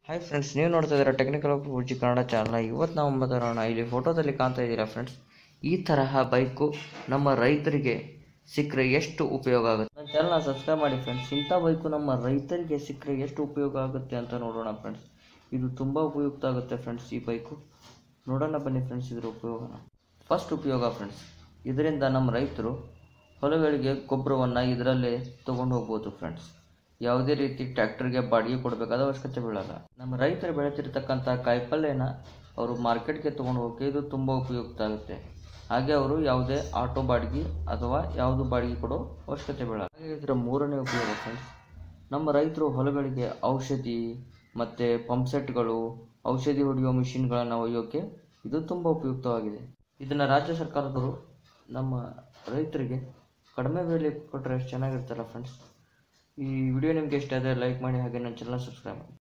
hi friends ನೀವು ನೋಡ್ತಾ ಇದ್ದೀರಾ ಟೆಕ್ನಿಕಲ್ ಪೂಜಿ ಕನ್ನಡ ಚಾನಲ್ ಇವತ್ತು ನಾವು ಮಾತಾಡೋಣ ಇಲ್ಲಿ ಫೋಟೋದಲ್ಲಿ ಕಾಣ್ತಾ ಇದ್ದೀರಾ ಫ್ರೆಂಡ್ಸ್ ಈ ತರಹ ಬೈಕು ನಮ್ಮ ರೈತರಿಗೆ ಸಿಕ್ಕರೆ ಎಷ್ಟು ಉಪಯೋಗ ಆಗುತ್ತೆ ನನ್ನ ಚಾನಲ್ನ ಸಬ್ಸ್ಕ್ರೈಬ್ ಮಾಡಿ ಫ್ರೆಂಡ್ಸ್ ಇಂಥ ಬೈಕು ನಮ್ಮ ರೈತರಿಗೆ ಸಿಕ್ಕರೆ ಎಷ್ಟು ಉಪಯೋಗ ಆಗುತ್ತೆ ಅಂತ ನೋಡೋಣ ಫ್ರೆಂಡ್ಸ್ ಇದು ತುಂಬ ಉಪಯುಕ್ತ ಆಗುತ್ತೆ ಫ್ರೆಂಡ್ಸ್ ಈ ಬೈಕು ನೋಡೋಣ ಬನ್ನಿ ಫ್ರೆಂಡ್ಸ್ ಇದರ ಉಪಯೋಗನ ಫಸ್ಟ್ ಉಪಯೋಗ ಫ್ರೆಂಡ್ಸ್ ಇದರಿಂದ ನಮ್ಮ ರೈತರು ಹೊಲಗಳಿಗೆ ಗೊಬ್ಬರವನ್ನು ಇದರಲ್ಲೇ ತೊಗೊಂಡು ಹೋಗ್ಬೋದು ಫ್ರೆಂಡ್ಸ್ ಯಾವುದೇ ರೀತಿ ಟ್ರ್ಯಾಕ್ಟರ್ಗೆ ಬಾಡಿಗೆ ಕೊಡಬೇಕಾದ ಅವಶ್ಯಕತೆ ಬೀಳಲ್ಲ ನಮ್ಮ ರೈತರು ಬೆಳೆತಿರ್ತಕ್ಕಂಥ ಕಾಯಿಪಲ್ಯನ ಅವರು ಮಾರ್ಕೆಟ್ಗೆ ತೊಗೊಂಡು ಹೋಗೋಕ್ಕೆ ಇದು ತುಂಬ ಉಪಯುಕ್ತ ಆಗುತ್ತೆ ಹಾಗೆ ಅವರು ಯಾವುದೇ ಆಟೋ ಬಾಡಿಗೆ ಅಥವಾ ಯಾವುದು ಬಾಡಿಗೆ ಕೊಡೋ ಅವಶ್ಯಕತೆ ಬೀಳಲ್ಲ ಹಾಗೆ ಇದರ ಮೂರನೇ ಉಪಯೋಗ ಫ್ರೆಂಡ್ಸ್ ನಮ್ಮ ರೈತರು ಹೊಲಗಳಿಗೆ ಔಷಧಿ ಮತ್ತು ಪಂಪ್ಸೆಟ್ಗಳು ಔಷಧಿ ಹೊಡೆಯುವ ಮಿಷಿನ್ಗಳನ್ನು ಒಯ್ಯೋಕ್ಕೆ ಇದು ತುಂಬ ಉಪಯುಕ್ತವಾಗಿದೆ ಇದನ್ನು ರಾಜ್ಯ ಸರ್ಕಾರದವರು ನಮ್ಮ ರೈತರಿಗೆ ಕಡಿಮೆ ಬೆಲೆ ಕೊಟ್ಟರೆ ಎಷ್ಟು ಚೆನ್ನಾಗಿರ್ತಲ್ಲ ಫ್ರೆಂಡ್ಸ್ ಈ ವಿಡಿಯೋ ನಿಮಗೆ ಇಷ್ಟ ಆದರೆ ಲೈಕ್ ಮಾಡಿ ಹಾಗೆ ನನ್ನ ಚಾನಲ್ ಸಬ್ಸ್ಕ್ರೈಬ್ ಮಾಡಿ